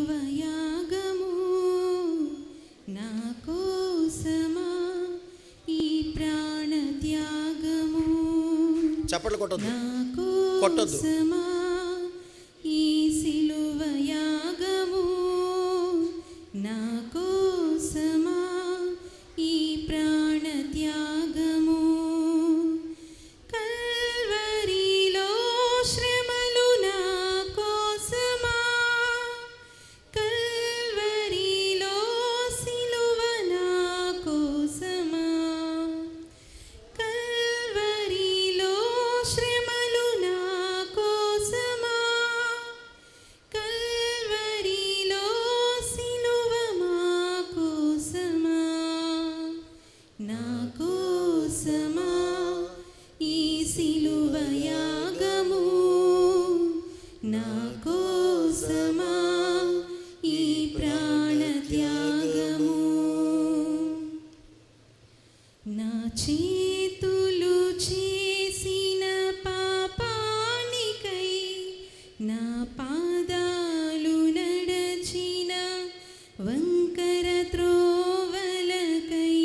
సిలువ యాగము నా కోసమా ఈ ప్రాణ త్యాగము చప్పట్లు కొట్టొద్దు నా కొట్టొద్దు. కోసమా ఈ సిలువ యాగము నా కోసమా ఈ ప్రాణ త్యాగము కల్వరిలో శ్రమలు నా కోసమా కల్వరిలో సిలువ నా కోసమా కల్వరిలో శ్రమలు నా కోసమా కల్వరిలో సిలువ మా కోసమా నా కోసమా ఈ సిలువ యాగము నా కోసమా ఈ ప్రాణ త్యాగము నా చేతులు చేసిన పాపానికై నా పాదాలు నడచిన వంకర త్రోవలకై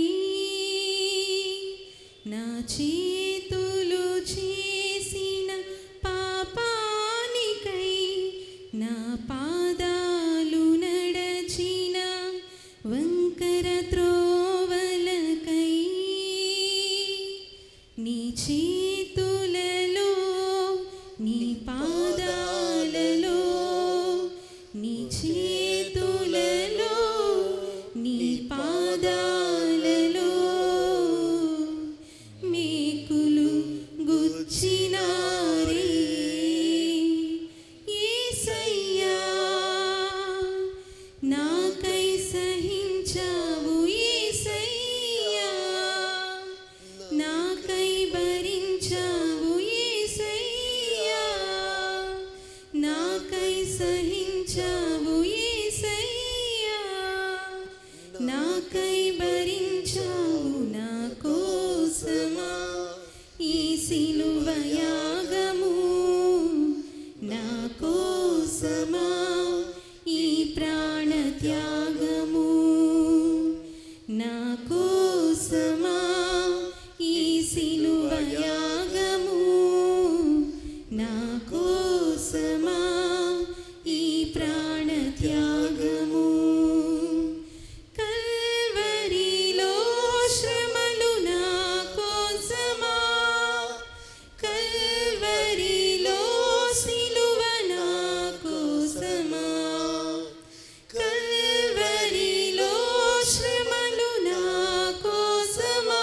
నా చేతులు చేసిన పాపానికై నా పాదాలు నడచిన వంకర త్రోవలకై నీ చేతులలో నీ పాదాలలో నీ చేతులలో నీ పాదాలలో మేకులు గుచ్చినారే యేసయ్యా నాకై సహించావు యేసయ్యా నాకై భరించావు యేసయ్యా నాకై సహించావు యేసయ్యా నాకై భరించావు నా కోసమా ఈ సిలువ యాగము నా కోసమా ఈ ప్రాణ త్యాగము నా కోసమా ఈ సిలువ యాగము నా కోసమా ఈ ప్రాణ త్యాగము కల్వరిలో శ్రమలు నా కోసమా కల్వరిలో సిలువ నా కోసమా కల్వరిలో శ్రమలు నా కోసమా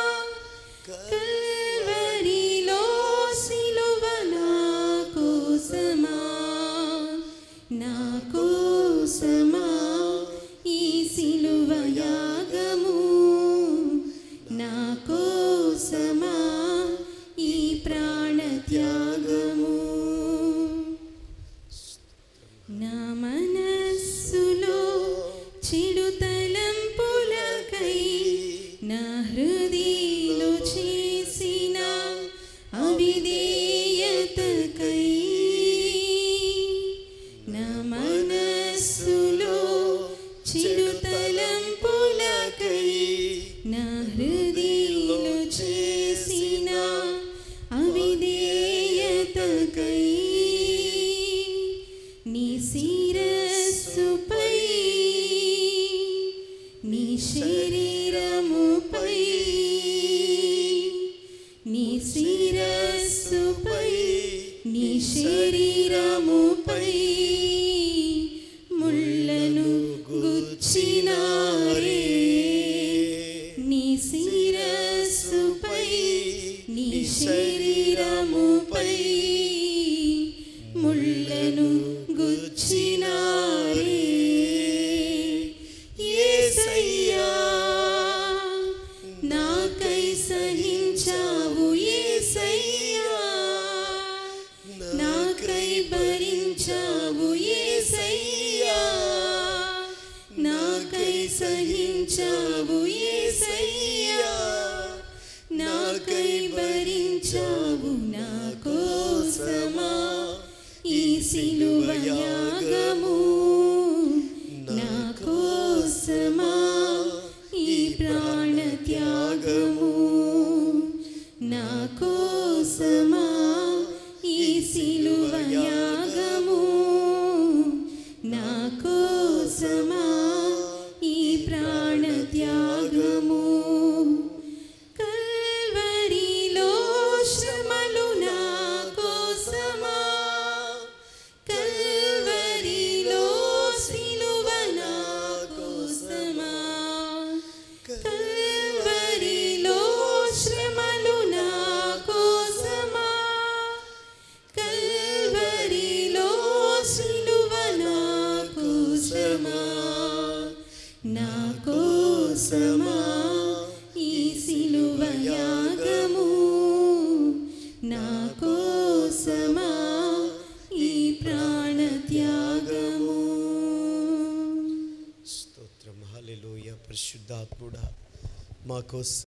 కల్వరిలో సిలువ నా కోసమా నా కోసమా ఈ సిలువ యాగము నా కోసమా ఈ ప్రాణ త్యాగము నా మనస్సులో చెడు తలంపులకై నా హృదయలో చేసిన అవిధేయతకై నా మనస్సులో చెడు తలంపులకై నా హృదయలో చేసిన అవిధేయతకై నీ శిరస్సుపై నీ శరీరముపై నీ శిరస్సుపై నీ శరీరముపై ముళ్ళను గుచ్చినారే నీ శిరస్సుపై నీ శరీరముపై ముళ్ళను గుచ్చినారే యేసయ్యా నాకై సహించావు యేసయ్యా నాకై భరించావు యేసయ్యా నాకై సహించావు యేసయ్యా నాకై భరించావు నా కోసమా ఈ సిలువ యాగము స్తోత్రం హల్లెలూయా పరిశుద్ధాత్ముడా మా కోసం